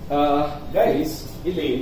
Guys ಇಲ್ಲಿ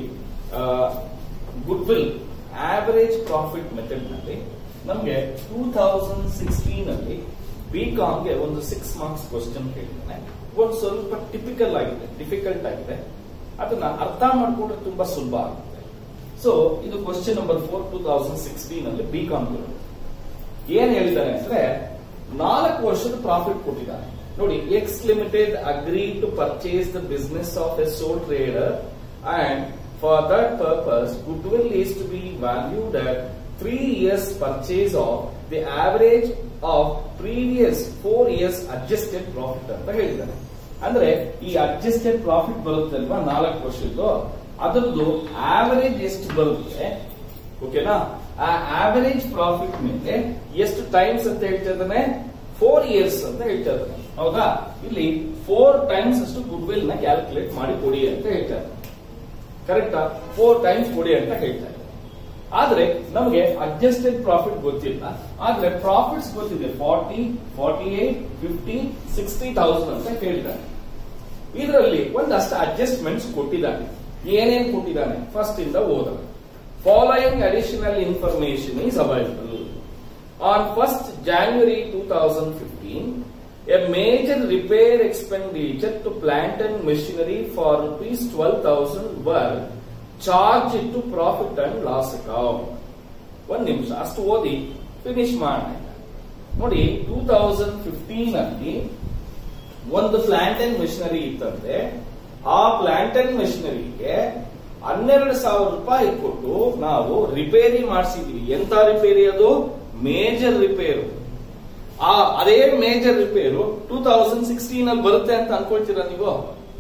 goodwill average profit method ನಲ್ಲಿ ನಮಗೆ ಟೂ ತೌಸಂಡ್ ಸಿಕ್ಸ್ಟೀನ್ ಅಲ್ಲಿ ಬಿ ಗೆ ಒಂದು ಸಿಕ್ಸ್ ಮಾರ್ಕ್ಸ್ ಕ್ವಶನ್ ಕೇಳಿದ್ದಾನೆ ಒಂದು ಸ್ವಲ್ಪ ಟಿಪಿಕಲ್ ಆಗಿದೆ ಡಿಫಿಕಲ್ಟ್ ಆಗಿದೆ ಅದನ್ನ ಅರ್ಥ ಮಾಡ್ಕೊಂಡ್ರೆ ತುಂಬಾ ಸುಲಭ ಆಗುತ್ತೆ ಸೊ ಇದು question number four two thousand sixteen ಅಲ್ಲಿ ಬಿ ಕಾಮ್ ಏನ್ ಹೇಳಿದ್ದಾರೆ ಅಂದ್ರೆ ನಾಲ್ಕು ವರ್ಷದ ಪ್ರಾಫಿಟ್ ಕೊಟ್ಟಿದ್ದಾರೆ ನೋಡಿ X limited agreed to purchase the business of a sole trader and for that purpose goodwill is to be valued at three years purchase of the average of previous four years adjusted profit ಅಂತ ಹೇಳಿದ್ದಾರೆ ಅಂದ್ರೆ ಈ adjusted profit ಬರುತ್ತೆ ಅಲ್ವಾ ನಾಲ್ಕು ವರ್ಷದ್ದು ಅದರದ್ದು average ಎಷ್ಟು ಬರುತ್ತೆ ಓಕೆನಾ ಆ ಆವರೇಜ್ ಪ್ರಾಫಿಟ್ ಮೇಲೆ ಎಷ್ಟು ಟೈಮ್ಸ್ ಅಂತ ಹೇಳ್ತಾ ಇದ್ದಾನೆ ಫೋರ್ ಇಯರ್ಸ್ ಅಂತ ಹೇಳ್ತಾ ಇದ್ದಾನೆ ಹೌದಾ ಇಲ್ಲಿ ಫೋರ್ ಟೈಮ್ಸ್ ಅಷ್ಟು ಗುಡ್ ವಿಲ್ ನ ಕ್ಯಾಲ್ಕುಲೇಟ್ ಮಾಡಿ ಕೊಡಿ ಅಂತ ಹೇಳ್ತಾರೆ ಕರೆಕ್ಟಾ ಫೋರ್ ಟೈಮ್ಸ್ ಕೊಡಿ ಅಂತ ಹೇಳ್ತಾರೆ ಆದ್ರೆ ನಮಗೆ ಅಡ್ಜಸ್ಟೆಡ್ ಪ್ರಾಫಿಟ್ ಗೊತ್ತಿಲ್ಲ ಆದ್ರೆ ಪ್ರಾಫಿಟ್ಸ್ ಗೊತ್ತಿದೆ forty forty eight fifty sixty thousand ಅಂತ ಕೇಳಿದ್ದಾರೆ ಇದರಲ್ಲಿ ಒಂದಷ್ಟು ಅಡ್ಜಸ್ಟ್ಮೆಂಟ್ಸ್ ಕೊಟ್ಟಿದ್ದಾನೆ ಏನೇನ್ ಕೊಟ್ಟಿದ್ದಾನೆ ಫಸ್ಟ್ ಇಂದ ಓದ following additional information is available on first January two thousand fifteen a major repair expenditure to plant and machinery for rupees twelve thousand were charge to profit and loss account ಒಂದ್ ನಿಮಿಷ ಅಷ್ಟು ಓದಿ finish ಮಾಡೋಣ ನೋಡಿ two thousand fifteen ಅಲ್ಲಿ ಒಂದು plant and machinery ಇತ್ತಂದ್ರೆ ಆ ಪ್ಲಾಂಟ್ ಅಂಡ್ ಮೆಷಿನರಿಗೆ ಹನ್ನೆರಡು ಸಾವಿರ ರೂಪಾಯಿ ಕೊಟ್ಟು ನಾವು ರಿಪೇರಿ ಮಾಡಿಸಿದ್ವಿ ಎಂತ ರಿಪೇರಿ ಅದು ಮೇಜರ್ ರಿಪೇರು ಆ ಅದೇ major repair two thousand sixteen ಅಲ್ಲಿ ಬರುತ್ತೆ ಅಂತ ಅನ್ಕೊಳ್ತೀರಾ ನೀವು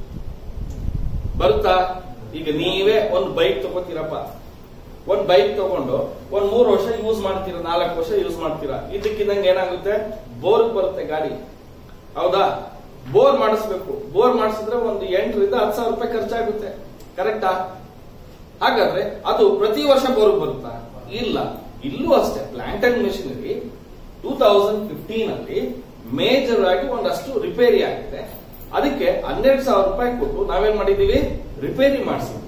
ಬರುತ್ತಾ ಈಗ ನೀವೇ ಒಂದು ಬೈಕ್ ತಗೋತೀರಪ್ಪ ಒಂದ್ ಬೈಕ್ ತಗೊಂಡು ಒಂದ್ ಮೂರು ವರ್ಷ ಯೂಸ್ ಮಾಡ್ತೀರಾ ನಾಲ್ಕು ವರ್ಷ ಯೂಸ್ ಮಾಡ್ತೀರಾ ಇದಕ್ಕಿದಂಗೆ ಏನಾಗುತ್ತೆ ಬೋರ್ ಬರುತ್ತೆ ಗಾಡಿ ಹೌದಾ ಬೋರ್ ಮಾಡಿಸ್ಬೇಕು ಬೋರ್ ಮಾಡಿಸಿದ್ರೆ ಒಂದು ಎಂಟರಿಂದ ಹತ್ತು ಸಾವಿರ ರೂಪಾಯಿ ಖರ್ಚಾಗುತ್ತೆ ಕರೆಕ್ಟಾ ಹಾಗಾದ್ರೆ ಅದು ಪ್ರತಿ ವರ್ಷ ಬೋರ್ ಬರುತ್ತಾ ಇಲ್ಲ ಇಲ್ಲೂ ಅಷ್ಟೇ plant and machinery two thousand fifteen ಅಲ್ಲಿ ಮೇಜರ್ ಆಗಿ ಒಂದಷ್ಟು ರಿಪೇರಿ ಆಗಿದೆ ಅದಕ್ಕೆ ಹನ್ನೆರಡು ಸಾವಿರ ರೂಪಾಯಿ ಕೊಟ್ಟು ನಾವೇನ್ ಮಾಡಿದೀವಿ ರಿಪೇರಿ ಮಾಡಿಸಿದ್ವಿ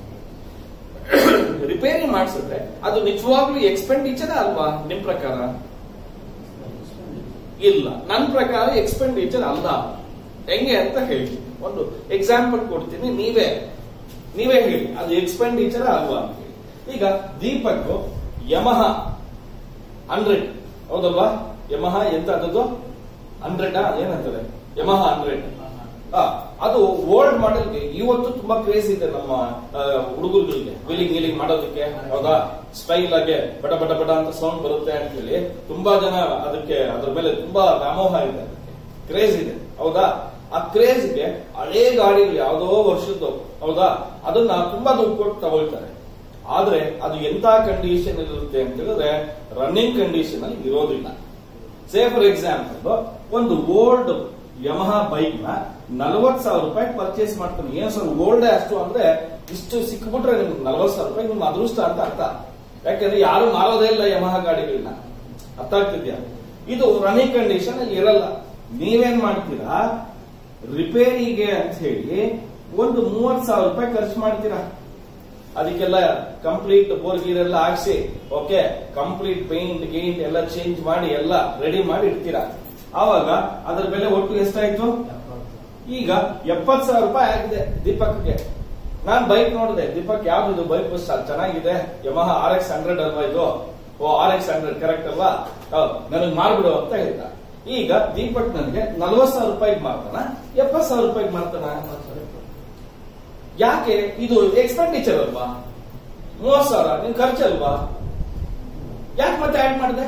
ರಿಪೇರಿ ಮಾಡಿಸಿದ್ರೆ ಅದು ನಿಜವಾಗ್ಲೂ ಎಕ್ಸ್ಪೆಂಡಿಚರ್ ಅಲ್ವಾ ನಿಮ್ ಪ್ರಕಾರ ಇಲ್ಲ ನನ್ನ ಪ್ರಕಾರ ಎಕ್ಸ್ಪೆಂಡಿಚರ್ ಅಲ್ಲ ಹೆಂಗೆ ಅಂತ ಹೇಳ್ತೀನಿ ಒಂದು ಎಕ್ಸಾಂಪಲ್ ಕೊಡ್ತೀನಿ ನೀವೇ ನೀವೇ ಹೇಳಿ ಅದು ಎಕ್ಸ್ಪೆಂಡಿಚರ್ ಅಲ್ವಾ ಅಂತ ಹೇಳಿ ಈಗ ದೀಪಕ್ ಯಮಹ ಹಂಡ್ರೆಡ್ ಹೌದಲ್ವಾ ಯಮಹ ಎಂತ ಅದದ್ದು ಹಂಡ್ರೆಡ್ ಏನಂತಾರೆ ಯಮಹ ಹಂಡ್ರೆಡ್ ಅದು ಓಲ್ಡ್ ಮಾಡೆಲ್ಗೆ ಇವತ್ತು ತುಂಬಾ ಕ್ರೇಜ್ ಇದೆ ನಮ್ಮ ಹುಡುಗರುಗಳಿಗೆ ವಿಲಿಂಗ್ ಗಿಲಿಂಗ್ ಮಾಡೋದಕ್ಕೆ ಹೌದಾ ಸ್ಟೈಲ್ ಆಗಿ ಬಡ ಬಡ ಬಡ ಅಂತ ಸೌಂಡ್ ಬರುತ್ತೆ ಅಂತ ಹೇಳಿ ತುಂಬಾ ಜನ ಅದಕ್ಕೆ ಅದ್ರ ಮೇಲೆ ತುಂಬಾ ವ್ಯಾಮೋಹ ಇದೆ ಕ್ರೇಜ್ ಇದೆ ಹೌದಾ ಆ ಕ್ರೇಜ್ಗೆ ಹಳೇ ಗಾಡಿಗಳು ಯಾವ್ದೋ ವರ್ಷದ್ದು ಹೌದಾ ಅದನ್ನ ತುಂಬಾ ದುಡ್ಡು ಕೊಟ್ಟು ತಗೊಳ್ತಾರೆ ಆದ್ರೆ ಅದು ಎಂತ ಕಂಡೀಷನ್ ಇರುತ್ತೆ ಅಂತ ಹೇಳಿದ್ರೆ ರನ್ನಿಂಗ್ ಕಂಡೀಷನ್ ಅಲ್ಲಿ ಇರೋದಿಲ್ಲ ಸೇ ಫಾರ್ ಎಕ್ಸಾಂಪಲ್ ಒಂದು ಓಲ್ಡ್ ಯಮಹ ಬೈಕ್ ನ ನಲವತ್ ಸಾವಿರ ರೂಪಾಯಿ ಪರ್ಚೇಸ್ ಮಾಡ್ತಾನೆ ಏನ್ ಸರ್ ಓಲ್ಡ್ ಅಷ್ಟು ಅಂದ್ರೆ ಇಷ್ಟು ಸಿಕ್ಬಿಟ್ರೆ ನಿಮ್ಗೆ ನಲವತ್ ಸಾವಿರ ರೂಪಾಯಿ ನಿಮ್ ಅದೃಷ್ಟ ಅಂತ ಅರ್ಥ ಯಾಕಂದ್ರೆ ಯಾರು ಮಾರೋದೇ ಇಲ್ಲ ಯಮಹ ಗಾಡಿಗಳನ್ನ ಅರ್ಥ ಆಗ್ತಿದ್ಯಾ ಇದು ರನ್ನಿಂಗ್ ಕಂಡೀಷನ್ ಅಲ್ಲಿ ಇರಲ್ಲ ನೀವೇನ್ ಮಾಡ್ತೀರಾ ರಿಪೇರಿಗೆ ಅಂತ ಹೇಳಿ ಒಂದು ಮೂವತ್ ಸಾವಿರ ರೂಪಾಯಿ ಖರ್ಚು ಮಾಡ್ತೀರಾ ಅದಕ್ಕೆಲ್ಲ ಕಂಪ್ಲೀಟ್ ಬೋರ್ ಗೀರ್ ಎಲ್ಲ ಹಾಕ್ಸಿ ಓಕೆ ಕಂಪ್ಲೀಟ್ ಪೇಂಟ್ ಗೇಂಟ್ ಎಲ್ಲ ಚೇಂಜ್ ಮಾಡಿ ಎಲ್ಲ ರೆಡಿ ಮಾಡಿ ಇಡ್ತೀರಾ ಆವಾಗ ಅದರ ಬೆಲೆ ಒಟ್ಟು ಎಷ್ಟಾಯ್ತು ಈಗ ಎಪ್ಪತ್ ಸಾವಿರ ರೂಪಾಯಿ ಆಗಿದೆ ದೀಪಕ್ಗೆ ನಾನ್ ಬೈಕ್ ನೋಡಿದೆ ದೀಪಕ್ ಯಾವ್ದು ಬೈಕ್ ಚೆನ್ನಾಗಿದೆ ಯಮಹ ಆರ್ ಎಕ್ಸ್ ಹಂಡ್ರೆಡ್ ಅಲ್ವಾ ಇದು oh R X hundred correct ಅಲ್ವಾ ನನಗೆ ಮಾರ್ಬಿಡು ಅಂತ ಹೇಳಿದ ಈಗ ದೀಪಕ್ ನನಗೆ ನಲ್ವತ್ ಸಾವಿರ ರೂಪಾಯಿಗೆ ಮಾರ್ತಾನ ಎಪ್ಪತ್ ಸಾವಿರ ರೂಪಾಯಿಗೆ ಮಾರ್ತಾನ ಯಾಕೆ ಇದು ಎಕ್ಸ್ಪೆಂಡಿಚರ್ ಅಲ್ವಾ ಮೂವತ್ ಸಾವಿರ ನಿನ್ ಖರ್ಚಲ್ವಾ ಯಾಕೆ ಮತ್ತೆ ಆಡ್ ಮಾಡಿದೆ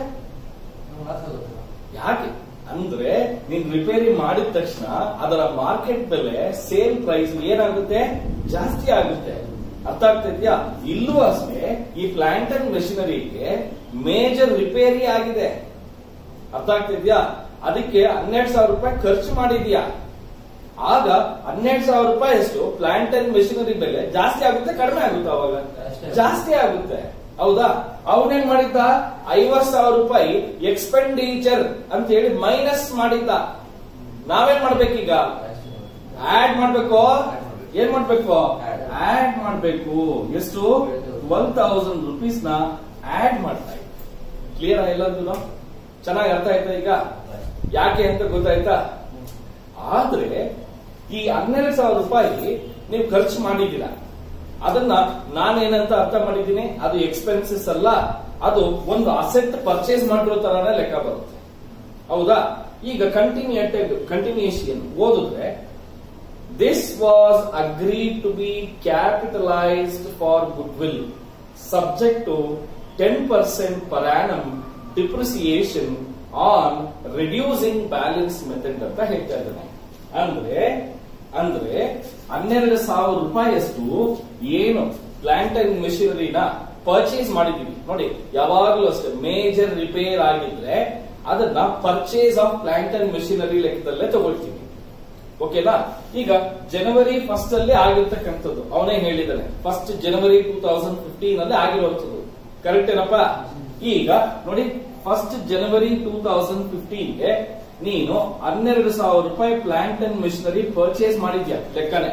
ಯಾಕೆ ಅಂದ್ರೆ ನೀನ್ ರಿಪೇರಿ ಮಾಡಿದ ತಕ್ಷಣ ಅದರ ಮಾರ್ಕೆಟ್ ಬೆಲೆ ಸೇಲ್ ಪ್ರೈಸ್ ಏನಾಗುತ್ತೆ ಜಾಸ್ತಿ ಆಗುತ್ತೆ ಅರ್ಥ ಆಗ್ತಿದ್ಯಾ ಇಲ್ಲೂ ಅಷ್ಟೇ ಈ ಪ್ಲಾಂಟ್ ಅಂಡ್ ಮೆಷಿನರಿಗೆ ಮೇಜರ್ ರಿಪೇರಿ ಆಗಿದೆ ಅರ್ಥ ಆಗ್ತಿದ್ಯಾ ಅದಕ್ಕೆ ಹನ್ನೆರಡು ಸಾವಿರ ರೂಪಾಯಿ ಖರ್ಚು ಮಾಡಿದ್ಯಾ ಆಗ ಹನ್ನೆರಡು ಸಾವಿರ ರೂಪಾಯಿ ಅಷ್ಟು ಪ್ಲಾಂಟ್ ಅಂಡ್ ಮೆಷಿನರಿ ಬೆಲೆ ಜಾಸ್ತಿ ಆಗುತ್ತೆ ಕಡಿಮೆ ಆಗುತ್ತೆ ಅವಾಗ ಜಾಸ್ತಿ ಆಗುತ್ತೆ ಹೌದಾ ಅವನೇನ್ ಮಾಡಿದ್ದ ಐವತ್ ಸಾವಿರ ರೂಪಾಯಿ ಎಕ್ಸ್ಪೆಂಡಿಚರ್ ಅಂತ ಹೇಳಿ ಮೈನಸ್ ಮಾಡಿದ್ದ ನಾವೇನ್ ಮಾಡ್ಬೇಕೀಗ ಆಡ್ ಮಾಡ್ಬೇಕು ಏನ್ ಮಾಡ್ಬೇಕು ಆಡ್ ಮಾಡಬೇಕು ಎಷ್ಟು ಟ್ವೆಲ್ ತೌಸಂಡ್ ರುಪೀಸ್ ನ ಆಡ್ ಮಾಡ್ತಾ ಇದ್ವಿ ಕ್ಲಿಯರ್ ಎಲ್ಲದೂ ಚೆನ್ನಾಗಿ ಅರ್ಥ ಆಯ್ತಾ ಈಗ ಯಾಕೆ ಅಂತ ಗೊತ್ತಾಯ್ತಾ ಆದ್ರೆ ಈ ಹನ್ನೆರಡು ಸಾವಿರ ರೂಪಾಯಿ ನೀವು ಖರ್ಚು ಮಾಡಿದ್ದೀರಾ ಅದನ್ನ ನಾನೇನಂತ ಅರ್ಥ ಮಾಡಿದ್ದೀನಿ ಅದು ಎಕ್ಸ್ಪೆನ್ಸಸ್ ಅಲ್ಲ ಅದು ಒಂದು ಅಸೆಟ್ ಪರ್ಚೇಸ್ ಮಾಡಿರೋ ತರನೇ ಲೆಕ್ಕ ಬರುತ್ತೆ ಹೌದಾ ಈಗ ಕಂಟಿನ್ಯೂಟೆಡ್ ಕಂಟಿನ್ಯೂಷನ್ ಓದಿದ್ರೆ this was agreed to be capitalised for goodwill subject to ten percent per annum depreciation on reducing balance method ಅಂತ ಹೇಳ್ತಾ ಇದ್ದಾನೆ ಅಂದ್ರೆ ಅಂದ್ರೆ ಹನ್ನೆರಡು ಸಾವಿರ ರೂಪಾಯಿಯಷ್ಟು ಏನು ಪ್ಲಾಂಟ್ ಅಂಡ್ ಮೆಷಿನರಿನ ಪರ್ಚೇಸ್ ಮಾಡಿದೀವಿ ನೋಡಿ ಯಾವಾಗಲೂ ಅಷ್ಟೇ ಮೇಜರ್ ರಿಪೇರ್ ಆಗಿದ್ರೆ ಅದನ್ನ purchase of plant and machinery ಲೆಕ್ಕದಲ್ಲೇ ತಗೊಳ್ತೀವಿ ಓಕೆನಾ ಈಗ ಜನವರಿ ಫಸ್ಟ್ ಅಲ್ಲಿ ಆಗಿರ್ತಕ್ಕಂಥದ್ದು ಅವನೇ ಹೇಳಿದ್ದಾನೆ first January two thousand fifteen ಅಲ್ಲಿ ಆಗಿರುವಂತದ್ದು ಕರೆಕ್ಟ್ ಏನಪ್ಪ ಈಗ ನೋಡಿ ಫಸ್ಟ್ ಜನವರಿ ಟೂ ತೌಸಂಡ್ ಫಿಫ್ಟೀನ್ಗೆ ನೀನು ಹನ್ನೆರಡು ಸಾವಿರ ರೂಪಾಯಿ ಪ್ಲಾಂಟ್ ಅಂಡ್ ಮಿಷನರಿ ಪರ್ಚೇಸ್ ಮಾಡಿದ್ಯಾ ಲೆಕ್ಕನೆ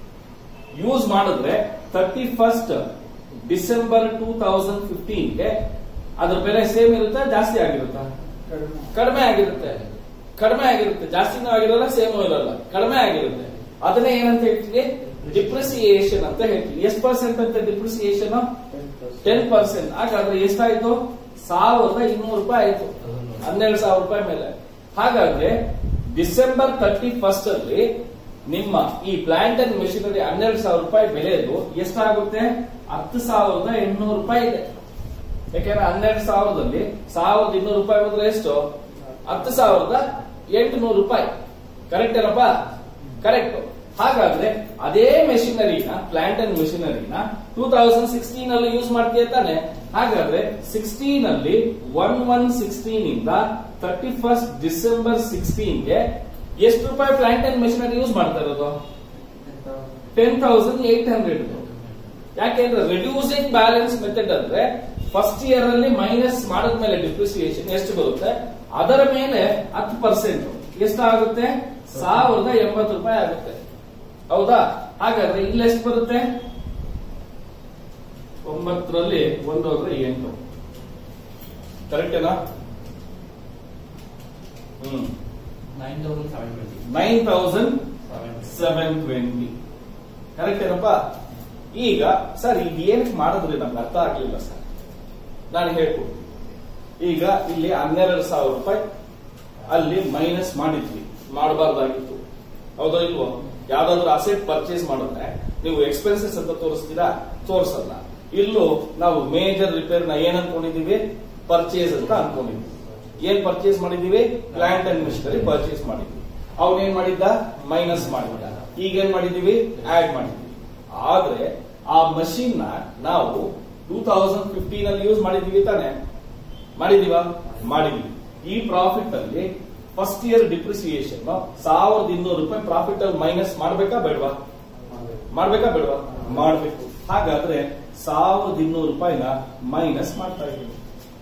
ಯೂಸ್ ಮಾಡಿದ್ರೆ thirty first December two thousand ಫಿಫ್ಟೀನ್ಗೆ ಅದ್ರ ಬೆಲೆ ಸೇಮ್ ಇರುತ್ತಾ ಜಾಸ್ತಿ ಆಗಿರುತ್ತಾ ಕಡಿಮೆ ಆಗಿರುತ್ತೆ ಕಡಿಮೆ ಆಗಿರುತ್ತೆ ಜಾಸ್ತಿನೂ ಆಗಿರಲ್ಲ ಸೇಮು ಇರಲ್ಲ ಕಡಿಮೆ ಆಗಿರುತ್ತೆ ಅದನ್ನೇ ಏನಂತ ಹೇಳ್ತೀವಿ ಡಿಪ್ರಿಸಿಯೇಷನ್ ಅಂತ ಹೇಳ್ತೀವಿ ಎಷ್ಟು ಪರ್ಸೆಂಟ್ ಅಂತ ಡಿಪ್ರಿಸಿಯೇಷನ್ ಟೆನ್ ಪರ್ಸೆಂಟ್ ಹಾಗಾದ್ರೆ ಎಷ್ಟಾಯ್ತು ಸಾವಿರದ ಇನ್ನೂರು ರೂಪಾಯಿ ಆಯ್ತು ಹನ್ನೆರಡು ಸಾವಿರ ರೂಪಾಯಿ ಮೇಲೆ ಹಾಗಾದ್ರೆ ಡಿಸೆಂಬರ್ ತರ್ಟಿ ಫಸ್ಟ್ ಅಲ್ಲಿ ನಿಮ್ಮ ಈ ಪ್ಲಾಂಟ್ ಅಂಡ್ ಮೆಷಿನರಿ ಹನ್ನೆರಡು ಸಾವಿರ ರೂಪಾಯಿ ಬೆಲೆದು ಎಷ್ಟಾಗುತ್ತೆ ಹತ್ತು ಸಾವಿರದ ಎಂಟುನೂರು ರೂಪಾಯಿ ಇದೆ ಯಾಕೆಂದ್ರೆ ಹನ್ನೆರಡು ಸಾವಿರದಲ್ಲಿ ಸಾವಿರದ ಇನ್ನೂರು ರೂಪಾಯಿ ಬಂದ್ರೆ ಎಷ್ಟು ಹತ್ತು ಸಾವಿರದ ಎಂಟುನೂರು ರೂಪಾಯಿ ಕರೆಕ್ಟ್ ಏನಪ್ಪ ಕರೆಕ್ಟ್ ಹಾಗಾದ್ರೆ ಅದೇ ಮೆಷಿನರಿನ ಪ್ಲಾಂಟ್ ಅಂಡ್ ಮೆಷಿನರಿನ ಟೂ ತೌಸಂಡ್ ಸಿಕ್ಸ್ಟೀನ್ ಅಲ್ಲಿ ಯೂಸ್ ಮಾಡ್ತೀಯ ತಾನೆ ಹಾಗಾದ್ರೆ ಸಿಕ್ಸ್ಟೀನ್ ಅಲ್ಲಿ ಒನ್ ಒನ್ ಸಿಕ್ಸ್ಟೀನ್ ಇಂದ ತರ್ಟಿ ಫಸ್ಟ್ ಡಿಸೆಂಬರ್ ಸಿಕ್ಸ್ಟೀನ್ಗೆ ಎಷ್ಟು ರೂಪಾಯಿ ಪ್ಲಾಂಟ್ ಅಂಡ್ ಮೆಷಿನರಿ ಯೂಸ್ ಮಾಡ್ತಾ ಇರೋದು ಟೆನ್ ತೌಸಂಡ್ ಏಟ್ ಹಂಡ್ರೆಡ್ ಯಾಕೆಂದ್ರೆ ರಿಡ್ಯೂಸಿಂಗ್ ಬ್ಯಾಲೆನ್ಸ್ ಮೆಥಡ್ ಅಂದ್ರೆ ಫಸ್ಟ್ ಇಯರ್ ಅಲ್ಲಿ ಮೈನಸ್ ಮಾಡಿದ್ಮೇಲೆ ಡಿಪ್ರಿಸಿಯೇಷನ್ ಎಷ್ಟು ಬರುತ್ತೆ ಅದರ ಮೇಲೆ ಹತ್ತು ಪರ್ಸೆಂಟ್ ಎಷ್ಟಾಗುತ್ತೆ ಸಾವಿರದ ಎಂಬತ್ತು ರೂಪಾಯಿ ಆಗುತ್ತೆ ಹೌದಾ ಹಾಗಾದ್ರೆ ಇಲ್ಲಿ ಎಷ್ಟು ಬರುತ್ತೆ ಒಂಬತ್ತರಲ್ಲಿ ಒಂದು ಹೋದ್ರೆ ಎಂಟು ಕರೆಕ್ಟೇನಾ hmm nine thousand seven twenty nine thousand seven seven twenty correct ಏನಪ್ಪ ಈಗ ಸರ್ ಈಗ ಏನಕ್ಕೆ ಮಾಡಿದ್ರಿ ನಮ್ಗೆ ಅರ್ಥ ಆಗ್ಲಿಲ್ಲ ಸರ್ ನಾನು ಹೇಳ್ಕೊಡ್ತೀನಿ ಈಗ ಇಲ್ಲಿ ಹನ್ನೆರಡು ಸಾವಿರ ರೂಪಾಯಿ ಅಲ್ಲಿ ಮೈನಸ್ ಮಾಡಿದ್ವಿ ಮಾಡಬಾರ್ದಾಗಿತ್ತು ಹೌದೋ ಇಲ್ವೋ ಯಾವ್ದಾದ್ರು ಅಸೆಟ್ ಪರ್ಚೇಸ್ ಮಾಡಿದ್ರೆ ನೀವು ಎಕ್ಸ್ಪೆನ್ಸಸ್ ಅಂತ ತೋರಿಸ್ತೀರಾ ತೋರಿಸಲ್ಲ ಇಲ್ಲೂ ನಾವು ಮೇಜರ್ ರಿಪೇರ್ ನ ಏನ್ ಅನ್ಕೊಂಡಿದೀವಿ ಪರ್ಚೇಸ್ ಅಂತ ಅನ್ಕೊಂಡಿದ್ವಿ ಏನ್ ಪರ್ಚೇಸ್ ಮಾಡಿದೀವಿ ಪ್ಲಾಂಟ್ ಅಂಡ್ ಮಿಷನರಿ ಪರ್ಚೇಸ್ ಮಾಡಿದ್ವಿ ಅವ್ನ್ ಏನ್ ಮಾಡಿದ್ದ ಮೈನಸ್ ಮಾಡಿದ್ದ ಈಗ ಏನ್ ಮಾಡಿದೀವಿ ಆಡ್ ಮಾಡಿದ್ವಿ ಆದ್ರೆ ಆ ಮಷೀನ್ ನ ನಾವು ಟೂ ತೌಸಂಡ್ ಫಿಫ್ಟೀನ್ ಅಲ್ಲಿ ಯೂಸ್ ಮಾಡಿದೀವಿ ತಾನೆ ಮಾಡಿದೀವ ಮಾಡಿದ್ವಿ ಈ ಪ್ರಾಫಿಟ್ ಅಲ್ಲಿ ಫಸ್ಟ್ ಇಯರ್ ಡಿಪ್ರಿಸಿಯೇಷನ್ ಸಾವಿರದ ಇನ್ನೂರು ರೂಪಾಯಿ ಪ್ರಾಫಿಟ್ ಅಲ್ಲಿ ಮೈನಸ್ ಮಾಡ್ಬೇಕಾ ಬೇಡವಾ ಮಾಡ್ಬೇಕಾ ಬೇಡವಾ ಮಾಡ್ಬೇಕು ಹಾಗಾದ್ರೆ ಸಾವಿರದ ಇನ್ನೂರು ರೂಪಾಯಿನ ಮೈನಸ್ ಮಾಡ್ತಾ ಇದ್ದೀವಿ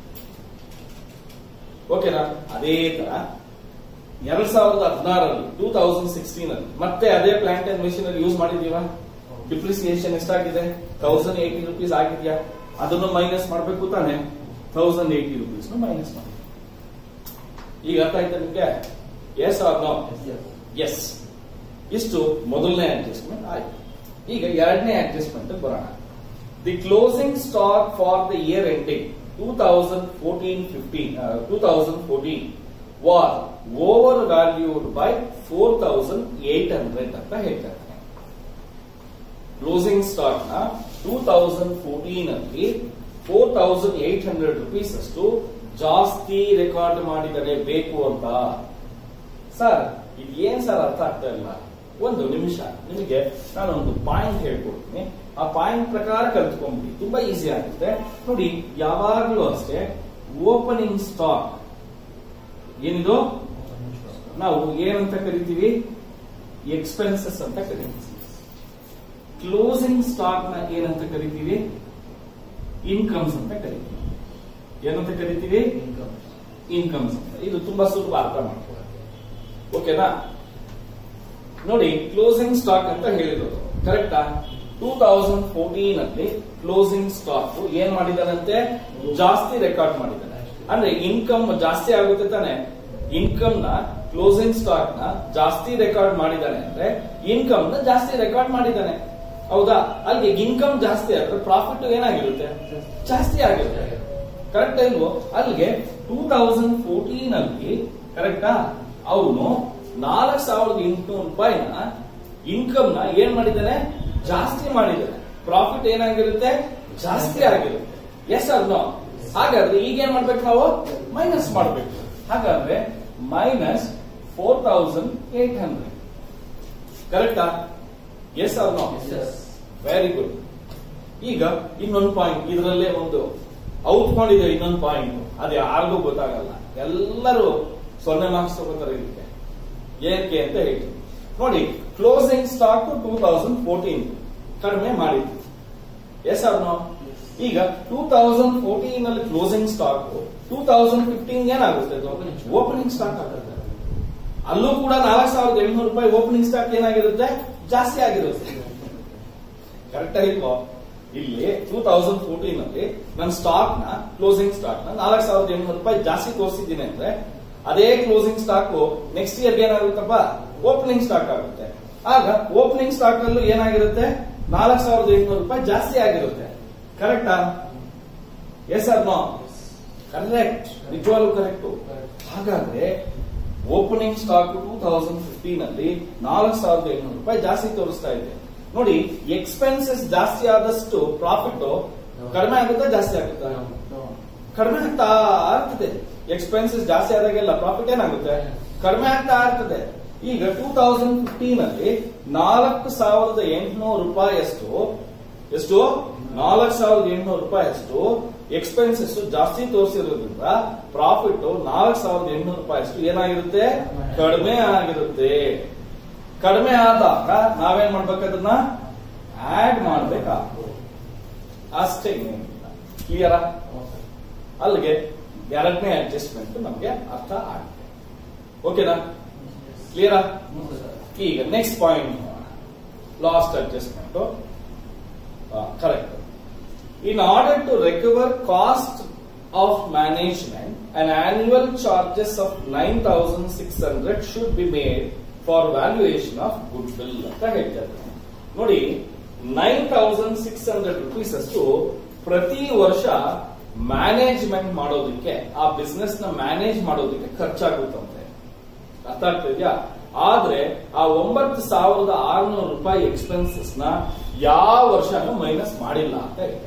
ಓಕೆನಾ ಅದೇ ತರ ಎರಡ್ ಸಾವಿರದ ಹದಿನಾರಲ್ಲಿ ಟೂ ತೌಸಂಡ್ ಸಿಕ್ಸ್ಟೀನ್ ಅಲ್ಲಿ ಮತ್ತೆ ಅದೇ ಪ್ಲಾಂಟ್ ಅಂಡ್ ಮೆಷಿನರಿ ಯೂಸ್ ಮಾಡಿದೀವ ಡಿಪ್ರಿಸಿಯೇಷನ್ ಎಷ್ಟಾಗಿದೆ ತೌಸಂಡ್ ಏಯ್ಟಿ ರುಪೀಸ್ ಆಗಿದ್ಯಾ ಅದನ್ನು ಮೈನಸ್ ಮಾಡಬೇಕು ತಾನೆ ತೌಸಂಡ್ ಏಯ್ಟಿ ರುಪೀಸ್ ಮೈನಸ್ ಮಾಡಿ ಈಗ ಅರ್ಥ ಆಯ್ತಾ ನಿಮ್ಗೆ ಎಸ್ ಆರ್ ನೋ ಎಸ್ ಇಷ್ಟು ಮೊದಲನೇ ಅಡ್ಜಸ್ಟ್ಮೆಂಟ್ ಆಯ್ತು ಈಗ ಎರಡನೇ ಅಡ್ಜಸ್ಟ್ಮೆಂಟ್ ಬರೋಣ the closing stock for the year ending two thousand fourteen fifteen two thousand fourteen was over valued by four thousand eight hundred ಅಂತ ಹೇಳ್ತಾರೆ ಕ್ಲೋಸಿಂಗ್ ಸ್ಟಾಕ್ ನ ಟೂ ತೌಸಂಡ್ ಫೋರ್ಟೀನ್ ಅಲ್ಲಿ four thousand eight hundred rupees ಅಷ್ಟು ಜಾಸ್ತಿ record ಮಾಡಿದರೆ ಬೇಕು ಅಂತ sir ಇದು ಏನ್ ಸರ್ ಅರ್ಥ ಆಗ್ತಾ ಇಲ್ಲ ಒಂದು ನಿಮಿಷ ನಿಮಗೆ ನಾನು ಒಂದು ಪಾಯಿಂಟ್ ಹೇಳ್ಕೊಡ್ತೀನಿ ಆ ಪಾಯಿಂಟ್ ಪ್ರಕಾರ ಕಲ್ತ್ಕೊಂಡ್ಬಿಡಿ ತುಂಬಾ ಈಸಿ ಆಗುತ್ತೆ ನೋಡಿ ಯಾವಾಗ್ಲೂ ಅಷ್ಟೇ ಓಪನಿಂಗ್ ಸ್ಟಾಕ್ ಏನಿದು ನಾವು ಏನಂತ ಕರಿತೀವಿ ಎಕ್ಸ್ಪೆನ್ಸಸ್ ಅಂತ ಕರಿತೀವಿ ಕ್ಲೋಸಿಂಗ್ ಸ್ಟಾಕ್ ನ ಏನಂತ ಕರಿತೀವಿ ಇನ್ಕಮ್ಸ್ ಅಂತ ಕರಿತೀವಿ ಏನಂತ ಕರಿತೀವಿ ಇನ್ಕಮ್ಸ್ ಅಂತ ಇದು ತುಂಬಾ ಸುಲಭ ಅರ್ಥ ಮಾಡ್ಕೊಳ್ಳೋದು ಓಕೆನಾ ನೋಡಿ ಕ್ಲೋಸಿಂಗ್ ಸ್ಟಾಕ್ ಅಂತ ಹೇಳಿರೋದು ಕರೆಕ್ಟಾ ಟೂ ತೌಸಂಡ್ ಫೋರ್ಟೀನ್ ಅಲ್ಲಿ ಕ್ಲೋಸಿಂಗ್ ಸ್ಟಾಕ್ ಏನ್ ಮಾಡಿದಾನಂತೆ ಜಾಸ್ತಿ ರೆಕಾರ್ಡ್ ಮಾಡಿದ್ದಾನೆ ಅಂದ್ರೆ ಇನ್ಕಮ್ ಜಾಸ್ತಿ ಆಗುತ್ತೆ ತಾನೆ ಇನ್ಕಮ್ ನ ಕ್ಲೋಸಿಂಗ್ ಸ್ಟಾಕ್ ನ ಜಾಸ್ತಿ ರೆಕಾರ್ಡ್ ಮಾಡಿದ್ದಾನೆ ಅಂದ್ರೆ ಇನ್ಕಮ್ ನ ಜಾಸ್ತಿ ರೆಕಾರ್ಡ್ ಮಾಡಿದ್ದಾನೆ ಹೌದಾ ಅಲ್ಲಿಗೆ ಇನ್ಕಮ್ ಜಾಸ್ತಿ ಆದ್ರೆ ಪ್ರಾಫಿಟ್ ಏನಾಗಿರುತ್ತೆ ಜಾಸ್ತಿ ಆಗಿರುತ್ತೆ ಕರೆಕ್ಟ್ ಇಲ್ವೋ ಅಲ್ಲಿಗೆ ಟೂ ತೌಸಂಡ್ ಫೋರ್ಟೀನ್ ಅಲ್ಲಿ ಕರೆಕ್ಟಾ ಅವನು ನಾಲ್ಕು ಸಾವಿರದ ಎಂಟುನೂರು ರೂಪಾಯಿನ ಇನ್ಕಮ್ ನ ಏನ್ ಮಾಡಿದ್ದಾನೆ ಜಾಸ್ತಿ ಮಾಡಿದ್ದಾನೆ ಪ್ರಾಫಿಟ್ ಏನಾಗಿರುತ್ತೆ ಜಾಸ್ತಿ ಆಗಿರುತ್ತೆ ಎಸ್ ಅರ್ ನೋ ಹಾಗಾದ್ರೆ ಈಗ ಏನ್ ಮಾಡ್ಬೇಕು ನಾವು ಮೈನಸ್ ಮಾಡ್ಬೇಕು ಹಾಗಾದ್ರೆ minus four thousand eight hundred ಕರೆಕ್ಟಾ yes or no very good ಈಗ ಇನ್ನೊಂದು ಪಾಯಿಂಟ್ ಇದರಲ್ಲೇ ಒಂದು ಔತ್ಕೊಂಡಿದೆ ಇನ್ನೊಂದು ಪಾಯಿಂಟ್ ಅದು ಯಾರಿಗೂ ಗೊತ್ತಾಗಲ್ಲ ಎಲ್ಲರೂ ಸೊನ್ನೆ ಮಾರ್ಕ್ಸ್ ತಗೋತಾರೆ ಇದಕ್ಕೆ ಏನಕ್ಕೆ ಅಂತ ಹೇಳ್ತೀನಿ ನೋಡಿ closing stock two thousand fourteen ಕಡಿಮೆ ಮಾಡಿದ್ವಿ ಎಸ್ ಆರ್ ನೋ ಈಗ ಟೂ ತೌಸಂಡ್ ಫೋರ್ಟೀನ್ ಅಲ್ಲಿ closing stock two thousand fifteen ಏನಾಗುತ್ತೆ ಓಪನಿಂಗ್ ಸ್ಟಾಕ್ ಆಗುತ್ತೆ ಅಲ್ಲೂ ಕೂಡ ನಾಲ್ಕು ಸಾವಿರದ ಎಂಟುನೂರು ರೂಪಾಯಿ ಓಪನಿಂಗ್ ಸ್ಟಾಕ್ ಏನಾಗಿರುತ್ತೆ ಜಾಸ್ತಿ ಆಗಿರುತ್ತೆ ಕರೆಕ್ಟ್ ಆಗಿಲ್ವೋ ಇಲ್ಲಿ ಟೂ ತೌಸಂಡ್ ಫೋರ್ಟೀನ್ ಅಲ್ಲಿ ನನ್ನ ಸ್ಟಾಕ್ ನ ಕ್ಲೋಸಿಂಗ್ ಸ್ಟಾಕ್ ನ ನಾಲ್ಕು ಸಾವಿರದ ಎಂಟುನೂರು ರೂಪಾಯಿ ಜಾಸ್ತಿ ತೋರಿಸಿದ್ದೀನಿ ಅಂದ್ರೆ ಅದೇ ಕ್ಲೋಸಿಂಗ್ ಸ್ಟಾಕ್ ನೆಕ್ಸ್ಟ್ ಇಯರ್ ಏನಾಗುತ್ತಪ್ಪ ಓಪನಿಂಗ್ ಸ್ಟಾಕ್ ಆಗುತ್ತೆ ಆಗ ಓಪನಿಂಗ್ ಸ್ಟಾಕ್ ಅಲ್ಲೂ ಏನಾಗಿರುತ್ತೆ ನಾಲ್ಕು ಸಾವಿರದ ಎಂಟುನೂರು ರೂಪಾಯಿ ಜಾಸ್ತಿ ಆಗಿರುತ್ತೆ ಕರೆಕ್ಟಾ ಎಸ್ ಆರ್ ನೋ ಕರೆಕ್ಟ್ ನಿಜವಾಗ್ಲೂ ಕರೆಕ್ಟ್ ಹಾಗಾದ್ರೆ opening stock two thousand fifteen ಅಲ್ಲಿ ನಾಲ್ಕು ಸಾವಿರದ ಎಂಟುನೂರು ರೂಪಾಯಿ ಜಾಸ್ತಿ ತೋರಿಸ್ತಾ ಇದೆ ನೋಡಿ ಎಕ್ಸ್ಪೆನ್ಸಸ್ ಜಾಸ್ತಿ ಆದಷ್ಟು ಪ್ರಾಫಿಟ್ ಕಡಿಮೆ ಆಗುತ್ತಾ ಜಾಸ್ತಿ ಆಗುತ್ತಾ ಕಡಿಮೆ ಆಗ್ತಾ ಇರ್ತದೆ ಎಕ್ಸ್ಪೆನ್ಸಸ್ ಜಾಸ್ತಿ ಆದಾಗೆಲ್ಲ ಪ್ರಾಫಿಟ್ ಏನಾಗುತ್ತೆ ಕಡಿಮೆ ಆಗ್ತಾ ಇರ್ತದೆ ಈಗ ಟೂ ತೌಸಂಡ್ ಫಿಫ್ಟೀನ್ ಅಲ್ಲಿ ನಾಲ್ಕು ಸಾವಿರದ ಎಂಟುನೂರು ರೂಪಾಯಿ ಅಷ್ಟು ಎಷ್ಟು ನಾಲ್ಕು ಸಾವಿರದ ಎಂಟುನೂರು ರೂಪಾಯಿ ಅಷ್ಟು ಎಕ್ಸ್ಪೆನ್ಸಸ್ ಜಾಸ್ತಿ ತೋರಿಸಿರೋದ್ರಿಂದ ಪ್ರಾಫಿಟ್ ನಾಲ್ಕು ಸಾವಿರದ ಎಂಟುನೂರು ರೂಪಾಯಿ ಅಷ್ಟು ಏನಾಗಿರುತ್ತೆ ಕಡಿಮೆ ಆಗಿರುತ್ತೆ ಕಡಿಮೆ ಆದಾಗ ನಾವೇನ್ ಮಾಡ್ಬೇಕು ಅದನ್ನ ಆಡ್ ಮಾಡ್ಬೇಕಾಗ್ತದೆ ಅಷ್ಟೇ ಕ್ಲಿಯರಾ ಅಲ್ಲಿಗೆ ಎರಡನೇ ಅಡ್ಜಸ್ಟ್ಮೆಂಟ್ ನಮಗೆ ಅರ್ಥ ಆಗುತ್ತೆ ಓಕೆನಾ ಕ್ಲಿಯರಾ ಈಗ next point last adjustment correct in order to recover cost of management and annual charges of nine thousand six hundred should be made for valuation of goodwill ಅಂತ ಹೇಳ್ತಾರೆ ನೋಡಿ nine thousand six hundred rupees ಅಷ್ಟು ಪ್ರತಿ ವರ್ಷ management ಮಾಡೋದಕ್ಕೆ ಆ business ನ manage ಮಾಡೋದಕ್ಕೆ ಖರ್ಚಾಗುತ್ತಂತೆ ಅರ್ಥ ಆಗ್ತಿದ್ಯಾ ಆದ್ರೆ ಆ ಒಂಬತ್ತು ಸಾವಿರದ ಆರುನೂರು ರೂಪಾಯಿ ಎಕ್ಸ್ಪೆನ್ಸಸ್ ನ ಯಾವ ವರ್ಷನೂ ಮೈನಸ್ ಮಾಡಿಲ್ಲ ಅಂತ ಹೇಳ್ತಾರೆ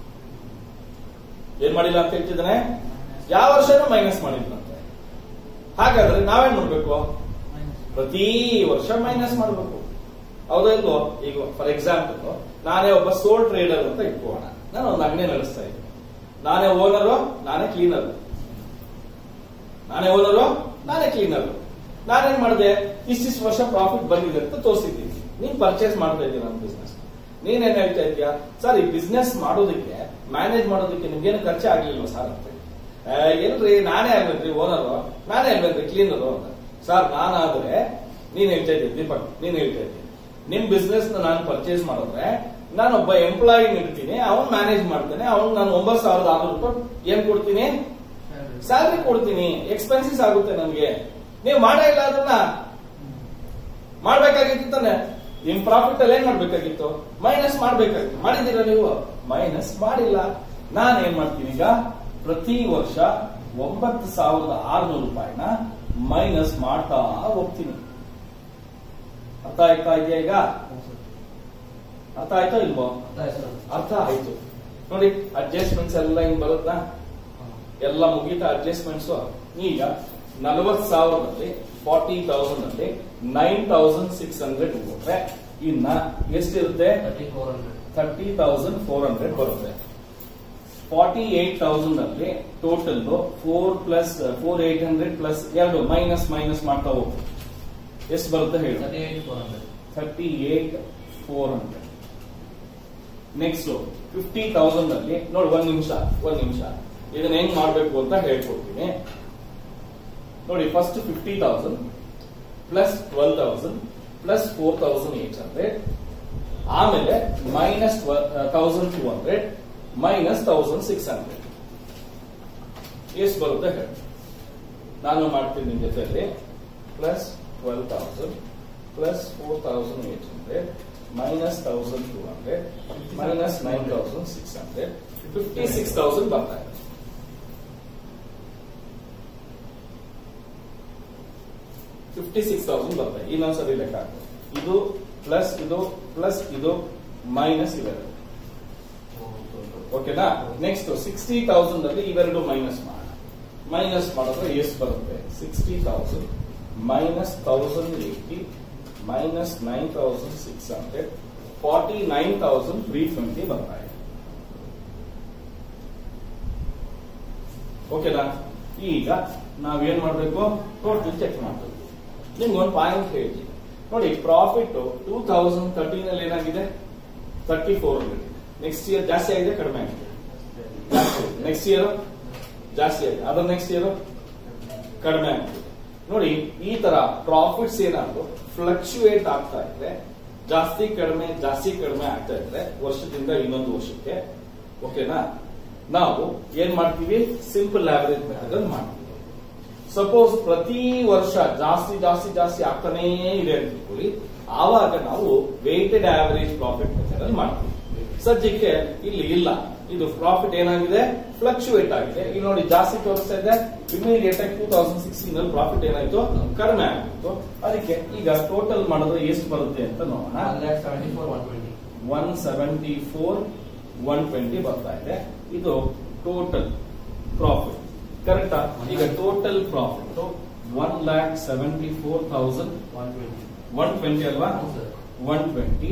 ಏನ್ ಮಾಡಿಲ್ಲ ಅಂತ ಹೇಳ್ತಿದ್ದಾನೆ ಯಾವ ವರ್ಷನೂ ಮೈನಸ್ ಮಾಡಿಲ್ಲಂತೆ ಹಾಗಾದ್ರೆ ನಾವೇನ್ ಮಾಡ್ಬೇಕು ಪ್ರತಿ ವರ್ಷ ಮೈನಸ್ ಮಾಡಬೇಕು ಹೌದಾ ಇಲ್ವೋ ಈಗ ಫಾರ್ ಎಕ್ಸಾಂಪಲ್ ನಾನೇ ಒಬ್ಬ ಸೋಲ್ ಟ್ರೇಡರ್ ಅಂತ ಇಟ್ಕೋಣ ನಾನು ಒಂದು ಅಂಗಡಿ ನಡೆಸ್ತಾ ಇದ್ದೀನಿ ನಾನೇ ಓನರು ನಾನೇ ಕ್ಲೀನರ್ ನಾನೇ ಓನರು ನಾನೇ ಕ್ಲೀನರ್ ನಾನೇನ್ ಮಾಡಿದೆ ಇಷ್ಟಿಷ್ಟು ವರ್ಷ ಪ್ರಾಫಿಟ್ ಬಂದಿದೆ ಅಂತ ತೋರಿಸಿದ್ದೀನಿ ನೀನ್ ಪರ್ಚೇಸ್ ಮಾಡ್ತಾ ಇದ್ದೀಯ ನನ್ನ ಬಿಸ್ನೆಸ್ ನೀನೇನ್ ಹೇಳ್ತಾ ಇದೀಯಾ ಸರ್ ಈ ಬಿಸ್ನೆಸ್ ಮಾಡೋದಕ್ಕೆ ಮ್ಯಾನೇಜ್ ಮಾಡೋದಕ್ಕೆ ನಿಮ್ಗೇನು ಖರ್ಚೆ ಆಗ್ಲಿಲ್ವ ಸರ್ ಅಂತ "ಏ, ಎಲ್ರಿ ನಾನೇ ಆಗ್ಬೇಕ್ರಿ ಓನರು ನಾನೇ ಆಗ್ಬೇಕ್ರಿ ಕ್ಲೀನರು ಅಂತ ಸರ್ ನಾನಾದ್ರೆ ನೀನ್ ಹೇಳ್ತಾ ಇದ್ದೀನಿ ದೀಪಕ್ ನೀನ್ ಹೇಳ್ತಾ ಇದ್ದೀನಿ ನಿಮ್ ಬಿಸ್ನೆಸ್ ನಾನು ಪರ್ಚೇಸ್ ಮಾಡಿದ್ರೆ ನಾನೊಬ್ಬ ಎಂಪ್ಲಾಯಿ ಇಡ್ತೀನಿ ಅವನ್ ಮ್ಯಾನೇಜ್ ಮಾಡ್ತಾನೆ ಅವ್ನ್ ನಾನು ಒಂಬತ್ತು ಸಾವಿರದ ಆರ್ನೂರು ರೂಪಾಯಿ ಏನ್ ಕೊಡ್ತೀನಿ ಸ್ಯಾಲ್ರಿ ಕೊಡ್ತೀನಿ ಎಕ್ಸ್ಪೆನ್ಸಸ್ ಆಗುತ್ತೆ ನನಗೆ ನೀವು ಮಾಡೇ ಇಲ್ಲ ಅದನ್ನ ಮಾಡ್ಬೇಕಾಗಿತ್ತು ತಾನೆ ನಿಮ್ ಪ್ರಾಫಿಟ್ ಅಲ್ಲಿ ಏನ್ ಮಾಡ್ಬೇಕಾಗಿತ್ತು ಮೈನಸ್ ಮಾಡ್ಬೇಕಾಗಿತ್ತು ಮಾಡಿದೀರ ನೀವು ಮೈನಸ್ ಮಾಡಿಲ್ಲ ನಾನ್ ಏನ್ ಮಾಡ್ತೀನಿ ಈಗ ಪ್ರತಿ ವರ್ಷ ಒಂಬತ್ತು ಸಾವಿರದ ಆರ್ನೂರು ರೂಪಾಯಿನ ಮೈನಸ್ ಮಾಡ್ತಾ ಹೋಗ್ತೀನಿ ಅರ್ಥ ಆಯ್ತಾ ಇದೆಯಾ ಈಗ ಅರ್ಥ ಆಯ್ತಾ ಇಲ್ವೋ ಅರ್ಥ ಆಯ್ತು ನೋಡಿ ಅಡ್ಜಸ್ಟ್ಮೆಂಟ್ಸ್ ಎಲ್ಲ ಹಿಂಗ್ ಬರುತ್ತಾ ಎಲ್ಲ ಮುಗಿತ ಅಡ್ಜಸ್ಟ್ಮೆಂಟ್ಸ್ ಈಗ ನಲವತ್ ಸಾವಿರದಲ್ಲಿ ಫಾರ್ಟಿ ತೌಸಂಡ್ ಅಲ್ಲಿ ನೈನ್ ತೌಸಂಡ್ ಸಿಕ್ಸ್ ಹಂಡ್ರೆಡ್ ಕೊಟ್ರೆ ಇನ್ನ ಎಷ್ಟಿರುತ್ತೆ ಥರ್ಟಿ ತೌಸಂಡ್ ಫೋರ್ ಹಂಡ್ರೆಡ್ ಬರುತ್ತೆ ಫಾರ್ಟಿ ಏಟ್ ತೌಸಂಡ್ ಅಲ್ಲಿ total four plus four eight hundred plus ಎರಡು ಮೈನಸ್ ಮೈನಸ್ ಮಾಡ್ತಾ ಹೋಗ್ತೀವಿ ಎಷ್ಟು ಬರುತ್ತೆ ಹೇಳಿ thirty eight four hundred next fifty thousand ಅಲ್ಲಿ ನೋಡಿ ಒಂದ್ ನಿಮಿಷ ಒಂದ್ ನಿಮಿಷ ಇದನ್ನ ಹೆಂಗ್ ಮಾಡ್ಬೇಕು ಅಂತ ಹೇಳ್ಕೊಡ್ತೀನಿ ನೋಡಿ first fifty thousand plus twelve thousand plus four thousand eight hundred ಆಮೇಲೆ minus thousand two hundred minus thousand six hundred ಎಷ್ಟು ಬರುತ್ತೆ ಹೇಳಿ ನಾನು ಮಾಡ್ತೀನಿ ನಿಮ್ ಜೊತೆಯಲ್ಲಿ plus twelve thousand plus four thousand eight hundred minus thousand two hundred minus nine thousand six hundred fifty six thousand ಬರ್ತಾ ಇದೆ ಫಿಫ್ಟಿ ಸಿಕ್ಸ್ ತೌಸಂಡ್ ಬರ್ತಾ ಇದೆ ಇನ್ನೊಂದ್ಸರಿ ಲೆಕ್ಕ ಹಾಕು. ಇದು ಪ್ಲಸ್ ಇದು ಪ್ಲಸ್ ಇದು ಮೈನಸ್ ಇವೆರಡು ಓಕೆನಾ ನೆಕ್ಸ್ಟ್ ಸಿಕ್ಸ್ಟಿ ತೌಸಂಡ್ ಅಲ್ಲಿ ಇವೆರಡು ಮೈನಸ್ ಮಾಡೋಣ ಮೈನಸ್ ಮಾಡಿದ್ರೆ ಎಷ್ಟು ಬರುತ್ತೆ sixty thousand minus thousand eighty minus nine thousand six hundred forty nine thousand three twenty ಬರ್ತಾ ಇದೆ ಓಕೆನಾ ಈಗ ನಾವೇನ್ ಮಾಡ್ಬೇಕು ಟೋಟಲ್ ಚೆಕ್ ಮಾಡ್ಬೇಕು ನಿಮ್ಗೆ ಒಂದು ಪಾಯಿಂಟ್ ಹೇಳ್ತೀನಿ ನೋಡಿ ಪ್ರಾಫಿಟ್ ಟೂ ತೌಸಂಡ್ ತರ್ಟೀನ್ ಅಲ್ಲಿ ಏನಾಗಿದೆ thirty four hundred next year ಜಾಸ್ತಿ ಆಗಿದೆ ಕಡಿಮೆ ಆಗಿದೆ ನೆಕ್ಸ್ಟ್ ಇಯರ್ ಜಾಸ್ತಿ ಆಗಿದೆ ಅದರ ನೆಕ್ಸ್ಟ್ ಇಯರ್ ಕಡಿಮೆ ಆಗಿದೆ ನೋಡಿ ಈ ತರ ಪ್ರಾಫಿಟ್ಸ್ ಏನಾದ್ರು ಫ್ಲಕ್ಚುಯೇಟ್ ಆಗ್ತಾ ಇದ್ರೆ ಜಾಸ್ತಿ ಕಡಿಮೆ ಜಾಸ್ತಿ ಕಡಿಮೆ ಆಗ್ತಾ ಇದ್ರೆ ವರ್ಷದಿಂದ ಇನ್ನೊಂದು ವರ್ಷಕ್ಕೆ ಓಕೆನಾ ನಾವು ಏನ್ ಮಾಡ್ತೀವಿ ಸಿಂಪಲ್ ಆವರೇಜ್ ಮೆಥಡ್ ಮಾಡ್ತೀವಿ ಸಪೋಸ್ ಪ್ರತಿ ವರ್ಷ ಜಾಸ್ತಿ ಜಾಸ್ತಿ ಜಾಸ್ತಿ ಆಗ್ತಾನೇ ಇದೆ ಅಂತ ತಿಳ್ಕೊಳ್ಳಿ ಆವಾಗ ನಾವು ವೇಟೆಡ್ ಆವರೇಜ್ ಪ್ರಾಫಿಟ್ ಮೆಥಡ್ ಅಲ್ಲಿ ಮಾಡ್ತೀವಿ ಸದ್ಯಕ್ಕೆ ಇಲ್ಲಿ ಇಲ್ಲ ಇದು ಪ್ರಾಫಿಟ್ ಏನಾಗಿದೆ ಫ್ಲಕ್ಚುಯೇಟ್ ಆಗಿದೆ ಇಲ್ಲಿ ನೋಡಿ ಜಾಸ್ತಿ ತೋರಿಸ್ತಾ ಇದೆ ಇಮಿಡಿಯೇಟ್ ಆಗಿ ಟೂ ತೌಸಂಡ್ ಸಿಕ್ಸ್ಟೀನ್ ಅಲ್ಲಿ ಪ್ರಾಫಿಟ್ ಏನಾಯ್ತು ಕಡಿಮೆ ಆಗಿತ್ತು ಅದಕ್ಕೆ ಈಗ ಟೋಟಲ್ ಮಾಡಿದ್ರೆ ಎಷ್ಟು ಬರುತ್ತೆ ಅಂತ ನೋಡೋಣ one lakh seventy four one twenty one seventy four one twenty ಬರ್ತಾ ಇದೆ ಇದು ಟೋಟಲ್ ಪ್ರಾಫಿಟ್ ಕರೆಕ್ಟಾ ಈಗ total profit one lakh seventy four thousand one twenty one twenty ಅಲ್ವಾ ಹೌದು sir one twenty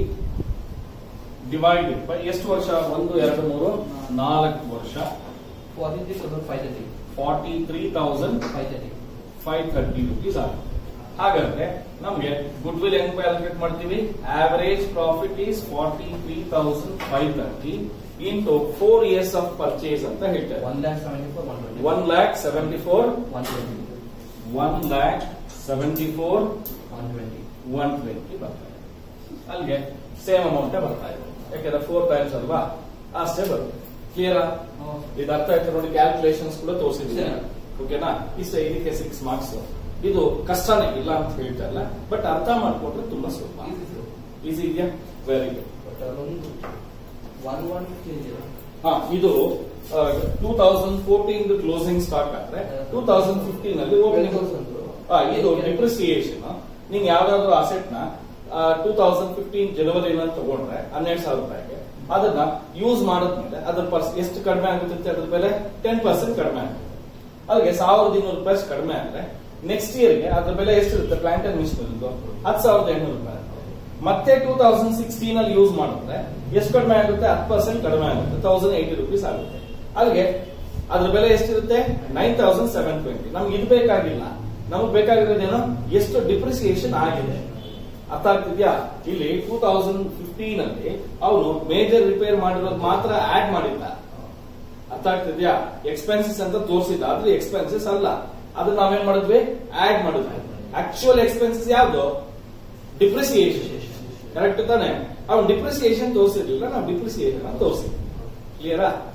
divided by ಎಷ್ಟು ವರ್ಷ ಒಂದು ಎರಡು ಮೂರು ನಾಲ್ಕು ವರ್ಷ forty three thousand five thirty forty three thousand five thirty five thirty rupees ಆಗುತ್ತೆ ಹಾಗಾದ್ರೆ ನಮ್ಗೆ ಗುಡ್ ವಿಲ್ ಹೆಂಗ್ ಕ್ಯಾಲ್ಕುಲೇಟ್ ಮಾಡ್ತೀವಿ average profit is forty three thousand five thirty into four years of purchase ಅಂತ ಹೇಳ್ತಾರೆ one lakh seventy four one twenty one lakh seventy four one twenty one lakh seventy four one twenty one twenty ಬರ್ತಾ ಇದೆ ಅಲ್ಲಿಗೆ same amount ಬರ್ತಾ ಇದೆ ಯಾಕಂದ್ರೆ four times ಅಲ್ವಾ ಅಷ್ಟೇ ಬರುತ್ತೆ ಕ್ಲಿಯರಾ ಇದು ಅರ್ಥ ಆಯ್ತು ನೋಡಿ ಕ್ಯಾಲ್ಕುಲೇಷನ್ಸ್ ಕೂಡ ತೋರಿಸಿದ್ದೀನಿ ಸರಿ. ಓಕೆನಾ ಇಷ್ಟ ಇದಕ್ಕೆ ಸಿಕ್ಸ್ ಮಾರ್ಕ್ಸ್ ಇದು ಕಷ್ಟನೇ ಇಲ್ಲ ಅಂತ ಹೇಳ್ತಾ ಇಲ್ಲ ಬಟ್ ಅರ್ಥ ಮಾಡ್ಕೊಂಡ್ರೆ ತುಂಬಾ ಸ್ವಲ್ಪ ಈಸಿ ಸರ್ ಈಸಿ ಇದೆಯಾ ವೆರಿ ಗುಡ್ ಬಟ್ ಅದೊಂದು ಒನ್ ಒನ್ ಚೇಂಜ್ ಇಲ್ಲ ಹಾ ಇದು two thousand fourteen closing stock ಆದ್ರೆ ಟೂ ತೌಸಂಡ್ ಫಿಫ್ಟೀನ್ ಅಲ್ಲಿ ಓಪನಿಂಗ್ ಹಾ, ಇದು ಡಿಪ್ರಿಸಿಯೇಷನ್ ನೀನ್ ಯಾವ್ದಾದ್ರು ಅಸೆಟ್ ನ ಟೂ ತೌಸಂಡ್ ಫಿಫ್ಟೀನ್ ಜನವರಿ ತಗೊಂಡ್ರೆ ಹನ್ನೆರಡು ಸಾವಿರ ರೂಪಾಯಿಗೆ ಅದನ್ನ ಯೂಸ್ ಮಾಡಿದ್ಮೇಲೆ ಅದ್ರ ಪರ್ಸ್ ಎಷ್ಟು ಕಡಿಮೆ ಆಗುತ್ತೆ ಅದ್ರ ಬೆಲೆ ಟೆನ್ ಪರ್ಸೆಂಟ್ ಕಡಿಮೆ ಆಗುತ್ತೆ ಅಲ್ಲಿಗೆ ಸಾವಿರದ ಇನ್ನೂರು ರೂಪಾಯಿ ಅಷ್ಟು ಕಡಿಮೆ ಆದ್ರೆ ನೆಕ್ಸ್ಟ್ ಇಯರ್ಗೆ ಅದ್ರ ಬೆಲೆ ಎಷ್ಟಿರುತ್ತೆ ಪ್ಲಾಂಟ್ ಅಂಡ್ ಮಿಷನರಿ ಹತ್ತು ಸಾವಿರದ ಎಂಟುನೂರು ರೂಪಾಯಿ ಮತ್ತೆ ಟೂ ತೌಸಂಡ್ ಸಿಕ್ಸ್ಟೀನ್ ಅಲ್ಲಿ ಯೂಸ್ ಮಾಡಿದ್ರೆ ಎಷ್ಟು ಕಡಿಮೆ ಆಗುತ್ತೆ ಹತ್ತು ಪರ್ಸೆಂಟ್ ಕಡಿಮೆ ಆಗುತ್ತೆ ತೌಸಂಡ್ ಏಯ್ಟಿ ರುಪೀಸ್ ಆಗುತ್ತೆ ಅಲ್ಲಿಗೆ ಅದ್ರ ಬೆಲೆ ಎಷ್ಟಿರುತ್ತೆ ನೈನ್ ತೌಸಂಡ್ ಸೆವೆನ್ ಟ್ವೆಂಟಿ ನಮ್ಗೆ ಇದು ಬೇಕಾಗಿಲ್ಲ ನಮ್ಗೆ ಬೇಕಾಗಿರೋದೇನು ಎಷ್ಟು ಡಿಪ್ರಿಸಿಯೇಷನ್ ಆಗಿದೆ ಅರ್ಥ ಆಗ್ತಿದ್ಯಾ ಇಲ್ಲಿ ಟೂ ತೌಸಂಡ್ ಫಿಫ್ಟೀನ್ ಅಲ್ಲಿ ಅವನು ಮೇಜರ್ ರಿಪೇರ್ ಮಾಡಿರೋದು ಮಾತ್ರ ಆಡ್ ಮಾಡಿದ್ದ ಅರ್ಥ ಆಗ್ತಿದ್ಯಾ ಎಕ್ಸ್ಪೆನ್ಸಸ್ ಅಂತ ತೋರಿಸಿದ್ದ ಆದ್ರೆ ಎಕ್ಸ್ಪೆನ್ಸಸ್ ಅಲ್ಲ ಅದನ್ನ ನಾವೇನ್ ಮಾಡಿದ್ವಿ ಆಡ್ ಮಾಡಿದ್ವಿ ಆಕ್ಚುಯಲ್ ಎಕ್ಸ್ಪೆನ್ಸಸ್ ಯಾವ್ದು ಡಿಪ್ರಿಸಿಯೇಷನ್ ಕರೆಕ್ಟ್ ತಾನೆ ಅವ್ನು ಡಿಪ್ರಿಸಿಯೇಷನ್ ತೋರಿಸಿರ್ಲಿಲ್ಲ ನಾವು ಡಿಪ್ರಿಸಿಯೇಷನ್ ಅಂತ ತೋರಿಸಿದ್ವಿ ಕ್ಲಿಯರಾ